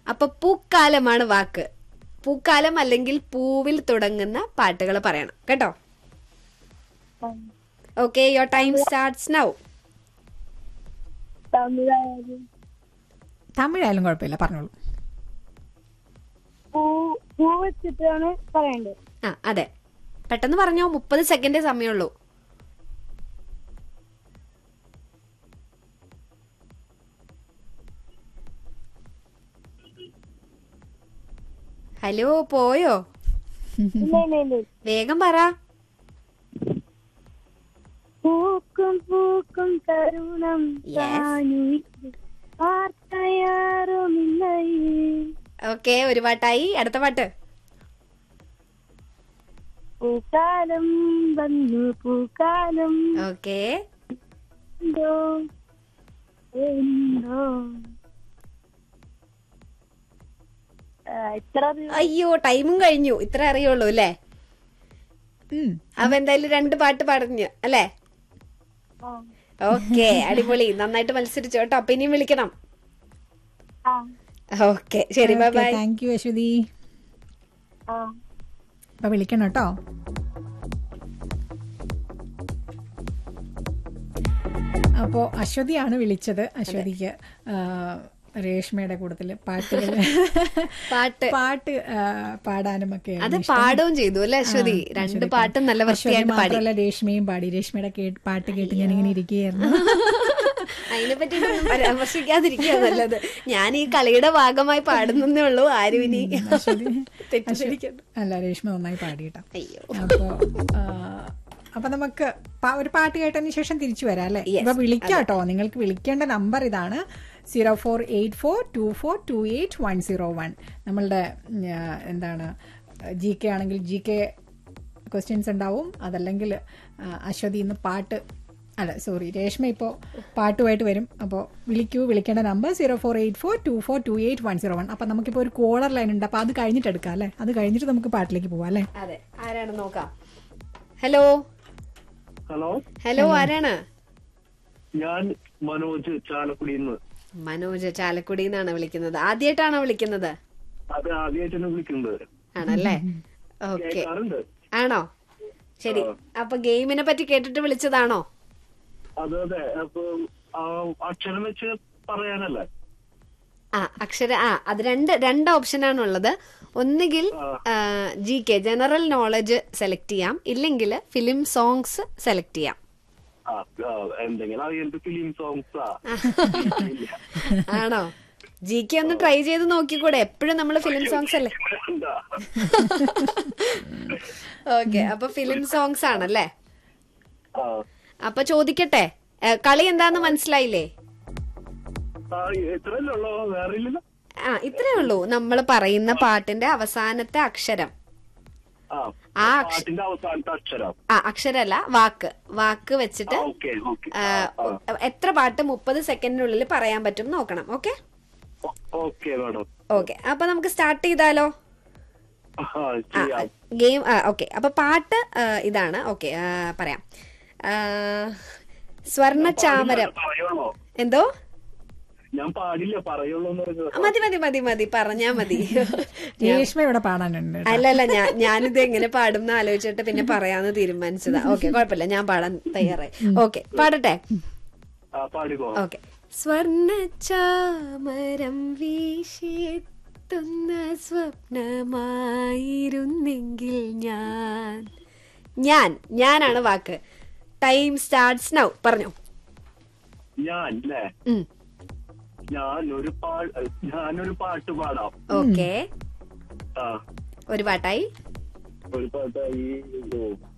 അപ്പൊ പൂക്കാലമാണ് വാക്ക് പൂക്കാലം അല്ലെങ്കിൽ പൂവിൽ തുടങ്ങുന്ന പാട്ടുകൾ പറയണം കേട്ടോ okay your time starts now തമിഴായാലും തമിഴായാലും കുഴപ്പമില്ല പറഞ്ഞോളൂ പൂ പൂ വെച്ചിട്ടാണ് പറയേണ്ടത് ആ അതെ പെട്ടെന്ന് പറഞ്ഞോ മുപ്പത് സെക്കൻഡേ സമയമുള്ളൂ ഹലോ പോയോ ഇല്ല ഇല്ല ഇല്ല വേഗം പറ പൂക്കും പൂക്കും തരുണം Yes. താനുയിത് വാർത്തയാറുമില്ലേ ഓക്കെ ഒരു പാട്ടായി അടുത്ത പാട്ട് പൂക്കാലം വന്നു പൂക്കാലം ഓക്കെ എന്തോ എന്തോ ആ, ഇത്ര അറിയോ? അയ്യോ ടൈമും കഴിഞ്ഞു ഇത്ര അറിയുള്ളൂ അല്ലേ ഉം. അവ എന്തായാലും രണ്ട് പാട്ട് പറഞ്ഞു അല്ലേ ആ. ഓക്കെ അടിപൊളി നന്നായിട്ട് മത്സരിച്ചു കേട്ടോ അപ്പൊ ഇനിയും വിളിക്കണം ആ ഓക്കെ ശരി bye bye thank you Aswathi ആ അപ്പൊ വിളിക്കണം കേട്ടോ അപ്പോ അശ്വതിയാണ് വിളിച്ചത് അശ്വതിക്ക് ആ, രേഷ്മയുടെ കൂട്ടത്തില് പാട്ടുകൾ പാട്ട് പാട്ട് ആ, പാടാനും ഒക്കെ അത് പാടുകയും ചെയ്തു അല്ലേ അശ്വതി രണ്ട് പാട്ടും നല്ല വൃത്തിയായിട്ട് പാടി മാത്രമല്ല രേഷ്മയും പാടി രേഷ്മയുടെ കേട്ട് പാട്ട് കേട്ട് ഞാൻ ഇങ്ങനെ ഇരിക്കുകയായിരുന്നു അതിനെ പറ്റി ഒന്നും പരാമർശിക്കാതിരിക്കുക നല്ലത് ഞാൻ ഈ കളിയുടെ ഭാഗമായി പാടുന്നേ ഉള്ളൂ ആരും ഇനി തെറ്റിദ്ധരിക്കരുത് അല്ല രേഷ്മ നന്നായി പാടിയിട്ടാ അയ്യോ അപ്പോ ആ, അപ്പൊ നമുക്ക് പ- ഒരു പാട്ട് കേട്ടതിന് ശേഷം തിരിച്ചു വരാം അല്ലെ Yes, ഇപ്പൊ വിളിക്കാട്ടോ നിങ്ങൾക്ക് വിളിക്കേണ്ട നമ്പർ ഇതാണ് zero four eight four two four two eight one zero one നമ്മളുടെ ഉം, ആ, എന്താണ് ജി കെ ആണെങ്കിൽ ജി കെ ക്വസ്റ്റ്യൻസ് ഉണ്ടാവും അതല്ലെങ്കിൽ ആ, അശ്വതി ഇന്ന് പാട്ട് അല്ല സോറി രേഷ്മ ഇപ്പോൾ പാട്ടുമായിട്ട് വരും അപ്പോൾ വിളിക്കൂ വിളിക്കേണ്ട number zero four eight four two four two eight one zero one അപ്പം നമുക്കിപ്പോൾ ഒരു കോളർ ലൈൻ ഉണ്ട് അപ്പോൾ അത് കഴിഞ്ഞിട്ട് എടുക്കാം അല്ലേ അത് കഴിഞ്ഞിട്ട് നമുക്ക് പാട്ടിലേക്ക് പോവാം അല്ലേ അതെ ആരാണ് നോക്കാം ഹലോ ഹലോ ഹലോ ആരാണ് ഞാൻ മനോജ് ചാലക്കുടിയിൽ നിന്ന് മനോജ് ചാലക്കുടി എന്നാണ് വിളിക്കുന്നത് ആദ്യമായിട്ടാണോ വിളിക്കുന്നത് അത് ആദ്യമായിട്ടാണ് വിളിക്കുന്നത് ആണല്ലേ ഓക്കെ കേൾക്കാറുണ്ട് ആണോ ശരി അപ്പൊ ഗെയിമിനെ പറ്റി കേട്ടിട്ട് വിളിച്ചതാണോ അതെ അതെ അപ്പൊ ആ അക്ഷരം വെച്ച് പറയാനല്ലേ ആ അക്ഷര ആ അത് രണ്ട് രണ്ട് ഓപ്ഷനാണ് ഉള്ളത് ഒന്നുകിൽ G K general knowledge select ചെയ്യാം ഇല്ലെങ്കിൽ ഫിലിം സോങ്സ് സെലക്ട് ചെയ്യാം ആ ആ, എന്തെങ്കിലും അറിയാത്ത ഫിലിം സോങ്സാ ആണോ ജി കെ ഒന്ന് ട്രൈ ചെയ്ത് നോക്കിക്കൂടെ എപ്പോഴും നമ്മൾ ഫിലിം സോങ്സ് അല്ലേ എന്താ ഓക്കെ അപ്പൊ ഫിലിം സോങ്സ് ആണല്ലേ ആ അപ്പൊ ചോദിക്കട്ടെ ഏ, കളി എന്താന്ന് മനസ്സിലായില്ലേ ആ, ഇത്രയല്ലേ ഉള്ളോ വേറെ ഇല്ലല്ലോ ആ ഇത്രേ ഉള്ളൂ നമ്മൾ പറയുന്ന പാട്ടിന്റെ അവസാനത്തെ അക്ഷരം ആ ആ അക്ഷ- പാട്ടിന്റെ അവസാനത്തെ അക്ഷരം ആ അക്ഷരല്ല വാക്ക് വാക്ക് വെച്ചിട്ട് ഓക്കെ ഓക്കെ ആ, എത്ര പാട്ട് മുപ്പത് സെക്കൻഡിനുള്ളിൽ പറയാൻ പറ്റും നോക്കണം ഓക്കെ ഓക്കെ മാഡം ഓക്കെ അപ്പൊ നമുക്ക് സ്റ്റാർട്ട് ചെയ്താലോ ആ ആ ചെയ്യാം ഗെയിം ഓക്കെ അപ്പൊ പാട്ട് ആ, ഇതാണ് ഓക്കെ പറയാം ആ, സ്വർണ്ണ ചാമരം പറയുള്ളോ എന്തോ ഞാൻ പാടില്ല പറയുള്ളൂ എന്ന് പറഞ്ഞത് മതി മതി മതി മതി പറഞ്ഞാ മതി രേഷ്മ ഇവിടെ പാടാനുണ്ട് കേട്ടോ. അല്ലല്ല ഞാൻ ഞാനിത് എങ്ങനെ പാടും എന്ന് ആലോചിച്ചിട്ട് പിന്നെ പറയാന്ന് തീരുമാനിച്ചതാ ഓക്കെ കുഴപ്പമില്ല ഞാൻ പാടാൻ തയ്യാറായി ഓക്കെ പാടട്ടെ ആ പാടിക്കോ ഓക്കെ സ്വർണ്ണ ചാമരം വീശിയെത്തുന്ന സ്വപ്നമായിരുന്നെങ്കിൽ ഞാൻ ഞാൻ ഞാനാണ് വാക്ക് ടൈം സ്റ്റാർട്ട്സ് നൗ പറഞ്ഞോ ഞാൻ അല്ലേ ഉം ഞാനൊരു പാ ഞാനൊരു പാട്ട് പാടാം ഓക്കെ ആ ഒരു പാട്ടായി ഒരു പാട്ടായി ഓ